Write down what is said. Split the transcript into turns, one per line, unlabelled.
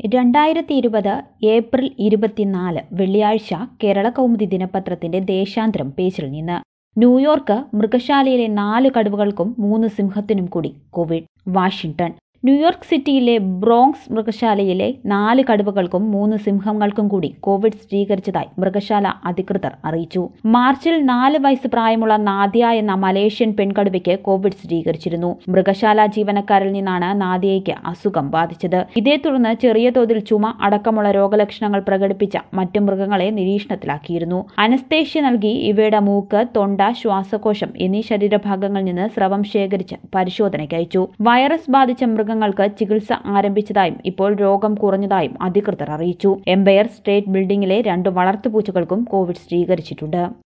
രണ്ടായിരത്തി ഇരുപത് ഏപ്രിൽ ഇരുപത്തിനാല് വെള്ളിയാഴ്ച കേരള കൗമുദി ദിനപത്രത്തിന്റെ ദേശാന്തരം പേജിൽ നിന്ന് ന്യൂയോർക്ക് മൃഗശാലയിലെ നാല് കടുവകൾക്കും മൂന്ന് സിംഹത്തിനും കൂടി Covid Washington New York city Bronx മൃഗശാലയിലെ നാല് കടുവകൾക്കും മൂന്ന് സിംഹങ്ങൾക്കും കൂടി കോവിഡ് സ്ഥിരീകരിച്ചതായി മൃഗശാല അധികൃതർ അറിയിച്ചു മാർച്ചിൽ നാല് വയസ്സ് പ്രായമുള്ള നാദിയ എന്ന മലേഷ്യൻ പെൺകടുവയ്ക്ക് കോവിഡ് സ്ഥിരീകരിച്ചിരുന്നു മൃഗശാല ജീവനക്കാരിൽ നിന്നാണ് നാദിയയ്ക്ക് അസുഖം ബാധിച്ചത് ഇതേ തുടർന്ന് ചെറിയ തോതിൽ ചുമ അടക്കമുള്ള രോഗലക്ഷണങ്ങൾ പ്രകടിപ്പിച്ച മറ്റു മൃഗങ്ങളെ നിരീക്ഷണത്തിലാക്കിയിരുന്നു അനസ്തേഷ്യ നൽകി ഇവയുടെ മൂക്ക് തൊണ്ട ശ്വാസകോശം എന്നീ ശരീരഭാഗങ്ങളിൽ നിന്ന് സ്രവം ശേഖരിച്ച് പരിശോധനയ്ക്ക് അയച്ചു വൈറസ് ബാധിച്ച മൃഗങ്ങൾക്ക് ചികിത്സ ആരംഭിച്ചതായും ഇപ്പോൾ രോഗം കുറഞ്ഞതായും അധികൃതർ അറിയിച്ചു എംപയർ സ്റ്റേറ്റ് ബിൽഡിംഗിലെ രണ്ട് വളർത്തുപൂച്ചകൾക്കും കോവിഡ് സ്ഥിരീകരിച്ചിട്ടുണ്ട്